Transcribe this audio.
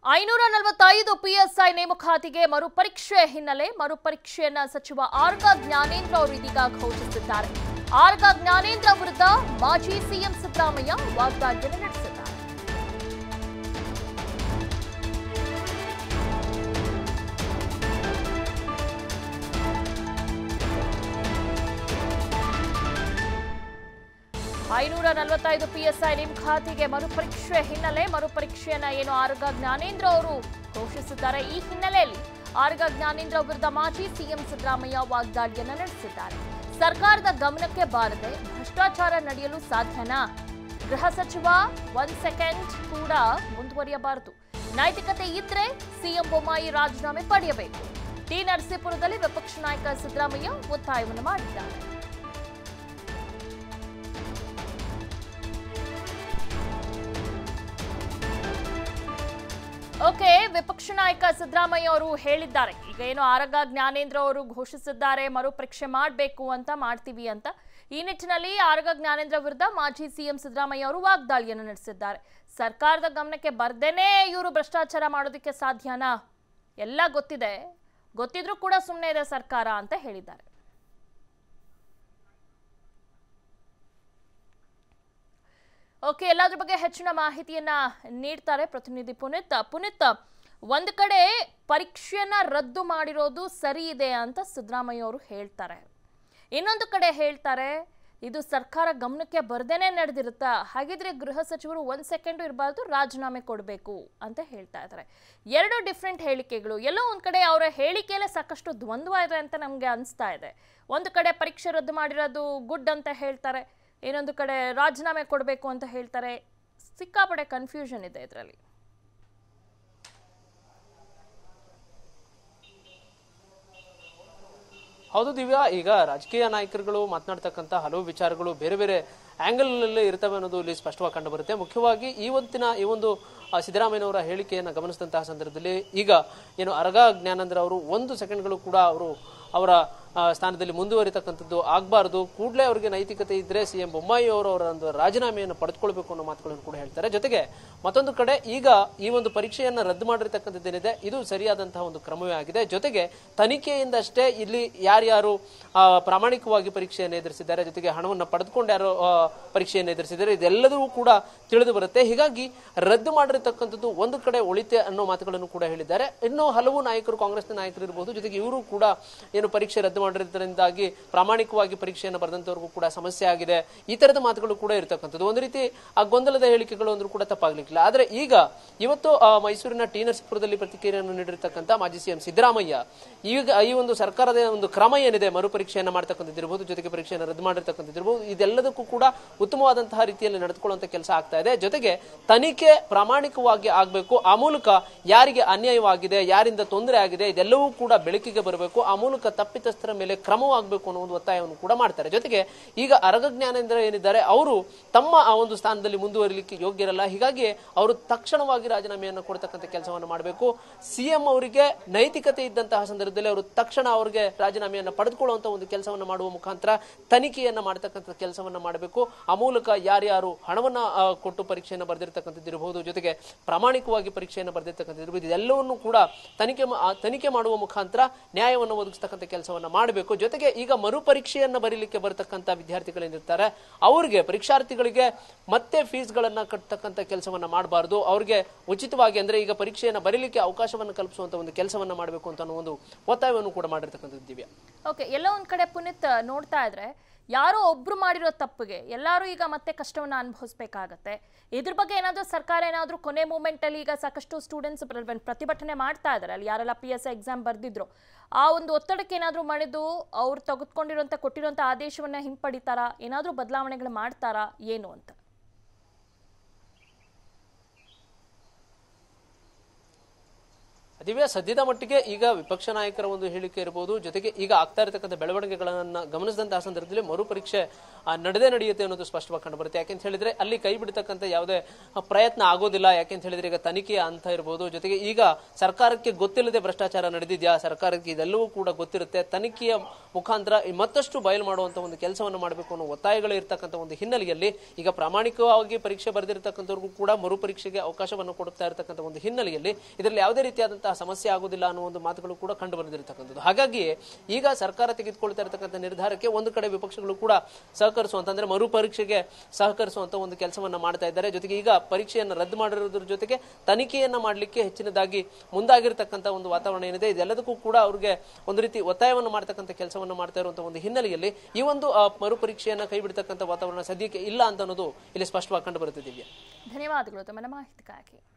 ಐನೂರ ನಲವತ್ತೈದು ಪಿಎಸ್ಐ ನೇಮಕಾತಿಗೆ ಮರುಪರೀಕ್ಷೆ ಹಿನ್ನೆಲೆ ಮರುಪರೀಕ್ಷೆಯನ್ನ ಸಚಿವ ಆರ್ಗ ಜ್ಞಾನೇಂದ್ರ ಅವರು ಇದೀಗ ಘೋಷಿಸಿದ್ದಾರೆ ಆರ್ಗ ಜ್ಞಾನೇಂದ್ರ ವಿರುದ್ಧ ಮಾಜಿ ಸಿಎಂ ಸಿದ್ದರಾಮಯ್ಯ ವಾಗ್ದಾಳಿಯನ್ನು ನಡೆಸಿದ್ದಾರೆ ಐನೂರ ನಲವತ್ತೈದು ಪಿಎಸ್ಐ ನೇಮಕಾತಿಗೆ ಮರುಪರೀಕ್ಷೆ ಹಿನ್ನೆಲೆ ಮರುಪರೀಕ್ಷೆಯನ್ನ ಏನು ಆರ್ಗ ಜ್ಞಾನೇಂದ್ರ ಅವರು ಘೋಷಿಸಿದ್ದಾರೆ ಈ ಹಿನ್ನೆಲೆಯಲ್ಲಿ ಆರ್ಗ ಜ್ಞಾನೇಂದ್ರ ವಿರುದ್ಧ ಮಾಜಿ ಸಿಎಂ ಸಿದ್ದರಾಮಯ್ಯ ವಾಗ್ದಾಳಿಯನ್ನ ನಡೆಸಿದ್ದಾರೆ ಸರ್ಕಾರದ ಗಮನಕ್ಕೆ ಬಾರದೆ ಭ್ರಷ್ಟಾಚಾರ ನಡೆಯಲು ಸಾಧ್ಯನಾ ಗೃಹ ಸಚಿವ ಒಂದ್ ಸೆಕೆಂಡ್ ಕೂಡ ಮುಂದುವರಿಯಬಾರದು ನೈತಿಕತೆ ಇದ್ರೆ ಸಿಎಂ ಬೊಮ್ಮಾಯಿ ರಾಜೀನಾಮೆ ಪಡೆಯಬೇಕು ಟಿ ನರಸೀಪುರದಲ್ಲಿ ವಿಪಕ್ಷ ನಾಯಕ ಸಿದ್ದರಾಮಯ್ಯ ಒತ್ತಾಯವನ್ನು ಮಾಡಿದ್ದಾರೆ ಓಕೆ ವಿಪಕ್ಷ ನಾಯಕ ಸಿದ್ದರಾಮಯ್ಯ ಅವರು ಹೇಳಿದ್ದಾರೆ ಈಗ ಏನು ಆರಗ ಜ್ಞಾನೇಂದ್ರ ಅವರು ಘೋಷಿಸಿದ್ದಾರೆ ಮರುಪರೀಕ್ಷೆ ಮಾಡಬೇಕು ಅಂತ ಮಾಡ್ತೀವಿ ಅಂತ ಈ ನಿಟ್ಟಿನಲ್ಲಿ ಆರಗ ಜ್ಞಾನೇಂದ್ರ ವಿರುದ್ಧ ಮಾಜಿ ಸಿಎಂ ಸಿದ್ದರಾಮಯ್ಯ ಅವರು ವಾಗ್ದಾಳಿಯನ್ನು ನಡೆಸಿದ್ದಾರೆ ಸರ್ಕಾರದ ಗಮನಕ್ಕೆ ಬರ್ದೇನೆ ಇವರು ಭ್ರಷ್ಟಾಚಾರ ಮಾಡೋದಕ್ಕೆ ಸಾಧ್ಯನಾ ಎಲ್ಲ ಗೊತ್ತಿದೆ ಗೊತ್ತಿದ್ರೂ ಕೂಡ ಸುಮ್ಮನೆ ಇದೆ ಸರ್ಕಾರ ಅಂತ ಹೇಳಿದ್ದಾರೆ ಓಕೆ ಎಲ್ಲದ್ರ ಬಗ್ಗೆ ಹೆಚ್ಚಿನ ಮಾಹಿತಿಯನ್ನ ನೀಡ್ತಾರೆ ಪ್ರತಿನಿಧಿ ಪುನೀತ್ ಪುನೀತ್ ಒಂದು ಕಡೆ ಪರೀಕ್ಷೆಯನ್ನ ರದ್ದು ಮಾಡಿರೋದು ಸರಿ ಇದೆ ಅಂತ ಸಿದ್ದರಾಮಯ್ಯ ಅವರು ಹೇಳ್ತಾರೆ ಇನ್ನೊಂದು ಕಡೆ ಹೇಳ್ತಾರೆ ಇದು ಸರ್ಕಾರ ಗಮನಕ್ಕೆ ಬರ್ದೇನೆ ನಡೆದಿರುತ್ತಾ ಹಾಗಿದ್ರೆ ಗೃಹ ಸಚಿವರು ಒಂದು ಸೆಕೆಂಡು ಇರಬಾರ್ದು ರಾಜೀನಾಮೆ ಕೊಡಬೇಕು ಅಂತ ಹೇಳ್ತಾ ಇದ್ದಾರೆ ಎರಡು ಡಿಫ್ರೆಂಟ್ ಹೇಳಿಕೆಗಳು ಎಲ್ಲೋ ಒಂದು ಕಡೆ ಅವರ ಹೇಳಿಕೆಯಲ್ಲೇ ಸಾಕಷ್ಟು ದ್ವಂದ್ವ ಇದೆ ಅಂತ ನಮಗೆ ಅನಿಸ್ತಾ ಇದೆ ಒಂದು ಕಡೆ ಪರೀಕ್ಷೆ ರದ್ದು ಮಾಡಿರೋದು ಗುಡ್ ಅಂತ ಹೇಳ್ತಾರೆ ಇನ್ನೊಂದು ಕಡೆ ರಾಜೀನಾಮೆ ಕೊಡಬೇಕು ಅಂತ ಹೇಳ್ತಾರೆ ಸಿಕ್ಕಾಪಡೆ ಕನ್ಫ್ಯೂಷನ್ ಇದೆ ಇದರಲ್ಲಿ ಹೌದು ದಿವ್ಯಾ ಈಗ ರಾಜಕೀಯ ನಾಯಕರುಗಳು ಮಾತನಾಡ್ತಕ್ಕಂಥ ಹಲವು ವಿಚಾರಗಳು ಬೇರೆ ಬೇರೆ ಆಂಗಲ್ ನಲ್ಲಿ ಇರ್ತವೆ ಅನ್ನೋದು ಇಲ್ಲಿ ಸ್ಪಷ್ಟವಾಗಿ ಕಂಡು ಬರುತ್ತೆ ಮುಖ್ಯವಾಗಿ ಈ ಹೊತ್ತಿನ ಈ ಒಂದು ಆ, ಸಿದ್ದರಾಮಯ್ಯನವರ ಹೇಳಿಕೆಯನ್ನು ಗಮನಿಸಿದಂತಹ ಸಂದರ್ಭದಲ್ಲಿ ಈಗ ಏನು ಅರಗ ಜ್ಞಾನೇಂದ್ರ ಅವರು ಒಂದು ಸೆಕೆಂಡ್ಗಳು ಕೂಡ ಅವರು ಅವರ ಆ, ಸ್ಥಾನದಲ್ಲಿ ಮುಂದುವರಿತಕ್ಕಂಥದ್ದು ಆಗಬಾರ್ದು ಕೂಡಲೇ ಅವರಿಗೆ ನೈತಿಕತೆ ಇದ್ರೆ ಸಿಎಂ ಬೊಮ್ಮಾಯಿ ಅವರು ಅವರ ಒಂದು ರಾಜೀನಾಮೆಯನ್ನು ಪಡೆದುಕೊಳ್ಬೇಕು ಅನ್ನೋ ಮಾತುಗಳನ್ನು ಕೂಡ ಹೇಳ್ತಾರೆ ಜೊತೆಗೆ ಮತ್ತೊಂದು ಕಡೆ ಈಗ ಈ ಒಂದು ಪರೀಕ್ಷೆಯನ್ನ ರದ್ದು ಮಾಡಿರ್ತಕ್ಕಂಥದ್ದೇನಿದೆ ಇದು ಸರಿಯಾದಂತಹ ಒಂದು ಕ್ರಮವೇ ಆಗಿದೆ ಜೊತೆಗೆ ತನಿಖೆಯಿಂದ ಅಷ್ಟೇ ಇಲ್ಲಿ ಯಾರ್ಯಾರು ಆ, ಪ್ರಾಮಾಣಿಕವಾಗಿ ಪರೀಕ್ಷೆಯನ್ನು ಎದುರಿಸಿದ್ದಾರೆ ಜೊತೆಗೆ ಹಣವನ್ನು ಪಡೆದುಕೊಂಡು ಯಾರು ಆ, ಪರೀಕ್ಷೆಯನ್ನು ಎದುರಿಸಿದ್ದಾರೆ ಇದೆಲ್ಲದೂ ಕೂಡ ತಿಳಿದು ಬರುತ್ತೆ ಹೀಗಾಗಿ ರದ್ದು ಮಾಡಿರ್ತಕ್ಕಂಥದ್ದು ಒಂದು ಕಡೆ ಒಳಿತೆ ಅನ್ನೋ ಮಾತುಗಳನ್ನು ಕೂಡ ಹೇಳಿದ್ದಾರೆ ಇನ್ನು ಹಲವು ನಾಯಕರು ಕಾಂಗ್ರೆಸ್ನ ನಾಯಕರು ಇರಬಹುದು ಜೊತೆಗೆ ಇವರು ಕೂಡ ಏನು ಪರೀಕ್ಷೆ ರದ್ದು ಮಾಡಿರೋದ್ರಿಂದಾಗಿ ಪ್ರಾಮಾಣಿಕವಾಗಿ ಪರೀಕ್ಷೆಯನ್ನು ಬರೆದಂತವ್ರಿಗೂ ಕೂಡ ಸಮಸ್ಯೆ ಆಗಿದೆ ಈ ತರದ ಮಾತುಗಳು ಕೂಡ ಇರತಕ್ಕಂಥದ್ದು ಒಂದು ರೀತಿ ಆ ಗೊಂದಲದ ಹೇಳಿಕೆಗಳು ಅಂದ್ರೂ ಕೂಡ ತಪ್ಪಾಗ್ಲಿಕ್ಕಿಲ್ಲ ಆದ್ರೆ ಈಗ ಇವತ್ತು ಆ, ಮೈಸೂರಿನ ಟಿ ನರಸೀಪುರದಲ್ಲಿ ಪ್ರತಿಕ್ರಿಯೆಯನ್ನು ನೀಡಿರ್ತಕ್ಕಂಥ ಮಾಜಿ ಸಿಎಂ ಸಿದ್ದರಾಮಯ್ಯ ಈಗ ಈ ಒಂದು ಸರ್ಕಾರದ ಒಂದು ಕ್ರಮ ಏನಿದೆ ಮರುಪರೀಕ್ಷೆಯನ್ನ ಮಾಡ್ತಕ್ಕಂಥದ್ದಿರ್ಬೋದು ಜೊತೆಗೆ ಪರೀಕ್ಷೆಯನ್ನು ರದ್ದು ಮಾಡಿರ್ತಕ್ಕಂಥದ್ದಿರ್ಬೋದು ಇದೆಲ್ಲದಕ್ಕೂ ಕೂಡ ಉತ್ತಮವಾದಂತಹ ರೀತಿಯಲ್ಲಿ ನಡೆದುಕೊಳ್ಳುವಂತ ಕೆಲಸ ಆಗ್ತಾ ಇದೆ ಜೊತೆಗೆ ತನಿಖೆ ಪ್ರಾಮಾಣಿಕವಾಗಿ ಆಗಬೇಕು ಆ ಮೂಲಕ ಯಾರಿಗೆ ಅನ್ಯಾಯವಾಗಿದೆ ಯಾರಿಂದ ತೊಂದರೆ ಆಗಿದೆ ಇದೆಲ್ಲವೂ ಕೂಡ ಬೆಳಕಿಗೆ ಬರಬೇಕು ಆ ಮೂಲಕ ತಪ್ಪಿತಸ್ಥರ ಮೇಲೆ ಕ್ರಮವಾಗಬೇಕು ಅನ್ನೋ ಒಂದು ಒತ್ತಾಯವನ್ನು ಕೂಡ ಮಾಡ್ತಾರೆ ಜೊತೆಗೆ ಈಗ ಅರಗ ಜ್ಞಾನೇಂದ್ರ ಏನಿದ್ದಾರೆ ಅವರು ತಮ್ಮ ಆ ಒಂದು ಸ್ಥಾನದಲ್ಲಿ ಮುಂದುವರಿಲಿಕ್ಕೆ ಯೋಗ್ಯರಲ್ಲ ಹೀಗಾಗಿ ಅವರು ತಕ್ಷಣವಾಗಿ ರಾಜೀನಾಮೆಯನ್ನು ಕೊಡ್ತಕ್ಕಂಥ ಕೆಲಸವನ್ನು ಮಾಡಬೇಕು ಸಿಎಂ ಅವರಿಗೆ ನೈತಿಕತೆ ಇದ್ದಂತಹ ಸಂದರ್ಭದಲ್ಲಿ ಅವರು ತಕ್ಷಣ ಅವರಿಗೆ ರಾಜೀನಾಮೆಯನ್ನು ಪಡೆದುಕೊಳ್ಳುವಂತ ಒಂದು ಕೆಲಸವನ್ನು ಮಾಡುವ ಮುಖಾಂತರ ತನಿಖೆಯನ್ನ ಮಾಡತಕ್ಕಂಥ ಕೆಲಸವನ್ನ ಮಾಡಬೇಕು ಆ ಮೂಲಕ ಯಾರ್ಯಾರು ಹಣವನ್ನ ಆ, ಕೊಟ್ಟು ಪರೀಕ್ಷೆಯನ್ನು ಬರೆದಿರ್ತಕ್ಕಂಥದ್ದಿರಬಹುದು ಜೊತೆಗೆ ಪ್ರಾಮಾಣಿಕವಾಗಿ ಪರೀಕ್ಷೆಯನ್ನು ಬರೆದಿರ್ತಕ್ಕಂಥದ್ದಿರಬಹುದು ಇದೆಲ್ಲವನ್ನು ಕೂಡ ತನಿಖೆ ಮಾ- ಆ, ತನಿಖೆ ಮಾಡುವ ಮುಖಾಂತರ ನ್ಯಾಯವನ್ನು ಒದಗಿಸ್ತಕ್ಕಂಥ ಕೆಲಸವನ್ನ ಮಾಡಬೇಕು ಜೊತೆಗೆ ಈಗ ಮರುಪರೀಕ್ಷೆಯನ್ನ ಬರೀಲಿಕ್ಕೆ ಬರತಕ್ಕಂಥ ವಿದ್ಯಾರ್ಥಿಗಳೇನಿರ್ತಾರೆ ಅವ್ರಿಗೆ ಪರೀಕ್ಷಾರ್ಥಿಗಳಿಗೆ ಮತ್ತೆ ಫೀಸ್ಗಳನ್ನ ಕಟ್ಟತಕ್ಕಂಥ ಕೆಲಸವನ್ನ ಮಾಡಬಾರ್ದು ಅವ್ರಿಗೆ ಉಚಿತವಾಗಿ ಅಂದ್ರೆ ಈಗ ಪರೀಕ್ಷೆಯನ್ನ ಬರೀಲಿಕ್ಕೆ ಅವಕಾಶವನ್ನು ಕಲ್ಪಿಸುವಂತ ಒಂದು ಕೆಲಸವನ್ನ ಮಾಡಬೇಕು ಅಂತ ಅನ್ನೋ ಒಂದು ಒತ್ತಾಯವನ್ನು ಕೂಡ ಮಾಡಿರ್ತಕ್ಕಂಥದ್ದು ದಿವ್ಯಾ ಓಕೆ ಎಲ್ಲೋ ಒಂದ್ ಕಡೆ ಪುನೀತ್ ನೋಡ್ತಾ ಇದ್ರೆ ಯಾರೋ ಒಬ್ರು ಮಾಡಿರೋ ತಪ್ಪಿಗೆ ಎಲ್ಲರೂ ಈಗ ಮತ್ತೆ ಕಷ್ಟವನ್ನ ಅನುಭವಿಸ್ಬೇಕಾಗತ್ತೆ ಇದ್ರ ಬಗ್ಗೆ ಏನಾದರೂ ಸರ್ಕಾರ ಏನಾದರೂ ಕೊನೆ ಮೂಮೆಂಟ್ ಅಲ್ಲಿ ಈಗ ಸಾಕಷ್ಟು ಸ್ಟೂಡೆಂಟ್ಸ್ ಪ್ರತಿಭಟನೆ ಮಾಡ್ತಾ ಇದ್ದಾರೆ ಅಲ್ಲಿ ಯಾರೆಲ್ಲ ಪಿ ಎಸ್ ಎಕ್ಸಾಮ್ ಬರ್ದಿದ್ರು ಆ ಒಂದು ಒತ್ತಡಕ್ಕೆ ಏನಾದರೂ ಮಾಡಿದ್ದು ಅವ್ರು ತೆಗೆದುಕೊಂಡಿರೋಂಥ ಕೊಟ್ಟಿರೋಂಥ ಆದೇಶವನ್ನ ಹಿಂಪಡಿತಾರಾ ಏನಾದರೂ ಬದಲಾವಣೆಗಳು ಮಾಡ್ತಾರಾ ಏನು ಅಂತ ದಿವ್ಯ ಸದ್ಯದ ಮಟ್ಟಿಗೆ ಈಗ ವಿಪಕ್ಷ ನಾಯಕರ ಒಂದು ಹೇಳಿಕೆ ಇರಬಹುದು ಜೊತೆಗೆ ಈಗ ಆಗ್ತಾ ಇರತಕ್ಕಂಥ ಬೆಳವಣಿಗೆಗಳನ್ನ ಗಮನಿಸಿದಂತಹ ಸಂದರ್ಭದಲ್ಲಿ ಮರುಪರೀಕ್ಷೆ ಆ, ನಡೆದೇ ನಡೆಯುತ್ತೆ ಅನ್ನೋದು ಸ್ಪಷ್ಟವಾಗಿ ಕಂಡು ಬರುತ್ತೆ ಯಾಕೆಂತ ಹೇಳಿದ್ರೆ ಅಲ್ಲಿ ಕೈ ಬಿಡ್ತಕ್ಕಂಥ ಯಾವುದೇ ಆ, ಪ್ರಯತ್ನ ಆಗೋದಿಲ್ಲ ಯಾಕೆಂತ ಹೇಳಿದ್ರೆ ಈಗ ತನಿಖೆಯ ಹಂತ ಇರಬಹುದು ಜೊತೆಗೆ ಈಗ ಸರ್ಕಾರಕ್ಕೆ ಗೊತ್ತಿಲ್ಲದೆ ಭ್ರಷ್ಟಾಚಾರ ನಡೆದಿದ್ಯಾ ಸರ್ಕಾರಕ್ಕೆ ಇದೆಲ್ಲವೂ ಕೂಡ ಗೊತ್ತಿರುತ್ತೆ ತನಿಖೆಯ ಮುಖಾಂತರ ಈ ಮತ್ತಷ್ಟು ಬಯಲು ಮಾಡುವಂತ ಒಂದು ಕೆಲಸವನ್ನು ಮಾಡಬೇಕು ಅನ್ನೋ ಒತ್ತಾಯಗಳು ಇರ್ತಕ್ಕಂಥ ಒಂದು ಹಿನ್ನೆಲೆಯಲ್ಲಿ ಈಗ ಪ್ರಾಮಾಣಿಕವಾಗಿ ಪರೀಕ್ಷೆ ಬರೆದಿರ್ತಕ್ಕಂಥವ್ರಿಗೂ ಕೂಡ ಮರುಪರೀಕ್ಷೆಗೆ ಅವಕಾಶವನ್ನು ಕೊಡುತ್ತಾ ಇರತಕ್ಕಂಥ ಒಂದು ಹಿನ್ನೆಲೆಯಲ್ಲಿ ಇದರಲ್ಲಿ ಯಾವುದೇ ರೀತಿಯಾದಂತಹ ಸಮಸ್ಯೆ ಆಗುದಿಲ್ಲ ಅನ್ನೋ ಒಂದು ಮಾತುಗಳು ಕೂಡ ಕಂಡು ಬಂದಿರತಕ್ಕಂಥದ್ದು ಹಾಗಾಗಿ ಈಗ ಸರ್ಕಾರ ತೆಗೆದುಕೊಳ್ತಾ ಇರತಕ್ಕಂಥ ನಿರ್ಧಾರಕ್ಕೆ ಒಂದು ಕಡೆ ವಿಪಕ್ಷಗಳು ಕೂಡ ಸಹಕರಿಸುವಂತ ಅಂದ್ರೆ ಮರುಪರೀಕ್ಷೆಗೆ ಸಹಕರಿಸುವಂತ ಒಂದು ಕೆಲಸವನ್ನ ಮಾಡ್ತಾ ಇದ್ದಾರೆ ಜೊತೆಗೆ ಈಗ ಪರೀಕ್ಷೆಯನ್ನು ರದ್ದು ಮಾಡಿರೋದ್ರ ಜೊತೆಗೆ ತನಿಖೆಯನ್ನ ಮಾಡಲಿಕ್ಕೆ ಹೆಚ್ಚಿನದಾಗಿ ಮುಂದಾಗಿರ್ತಕ್ಕಂಥ ಒಂದು ವಾತಾವರಣ ಏನಿದೆ ಇದೆಲ್ಲದಕ್ಕೂ ಕೂಡ ಅವ್ರಿಗೆ ಒಂದು ರೀತಿ ಒತ್ತಾಯವನ್ನು ಮಾಡ್ತಕ್ಕಂಥ ಕೆಲಸವನ್ನು ಮಾಡ್ತಾ ಇರುವಂತಹ ಒಂದು ಹಿನ್ನೆಲೆಯಲ್ಲಿ ಈ ಒಂದು ಆ, ಮರುಪರೀಕ್ಷೆಯನ್ನ ಕೈ ಬಿಡ್ತಕ್ಕಂಥ ವಾತಾವರಣ ಸದ್ಯಕ್ಕೆ ಇಲ್ಲ ಅಂತ ಅನ್ನೋದು ಇಲ್ಲಿ ಸ್ಪಷ್ಟವಾಗಿ ಕಂಡು ಬರುತ್ತಿದ್ದೀವಿ ಧನ್ಯವಾದಗಳು ತಮ್ಮ ಮಾಹಿತಿಗಾಗಿ